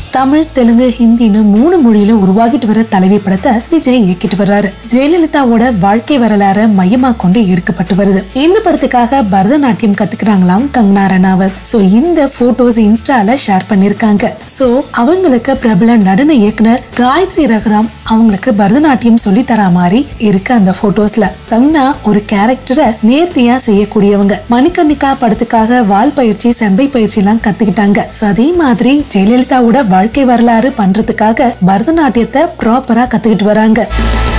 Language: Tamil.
தமிழ் தெலுங்கு ஹிந்தின்னு மூணு மொழியில உருவாகிட்டு வர தலைவி படத்தை விஜய் இயக்கிட்டு வர்றாரு ஜெயலலிதாவோட வாழ்க்கை வரலாற மையமா கொண்டு எடுக்கப்பட்டு வருது இந்த படத்துக்காக பரதநாட்டியம் கத்துக்கிறாங்களாம் கங்கனா ரனாவத் சோ இந்த போட்டோஸ் இன்ஸ்டால ஷேர் பண்ணிருக்காங்க சோ அவங்களுக்கு பிரபல நடன இயக்குனர் காயத்ரி ரகுராம் அவங்களுக்கு பரதநாட்டியம் சொல்லி தரா மாதிரி இருக்கு அந்த போட்டோஸ்ல கங்கனா ஒரு கேரக்டரை நேர்த்தியா செய்யக்கூடியவங்க மணிகர்ணிகா படத்துக்காக வால் பயிற்சி செம்பை பயிற்சி எல்லாம் கத்துக்கிட்டாங்க சோ அதே மாதிரி ஜெயலலிதாவோட வாழ்க்கை வரலாறு பண்றதுக்காக பரதநாட்டியத்தை ப்ராப்பரா கத்துக்கிட்டு வராங்க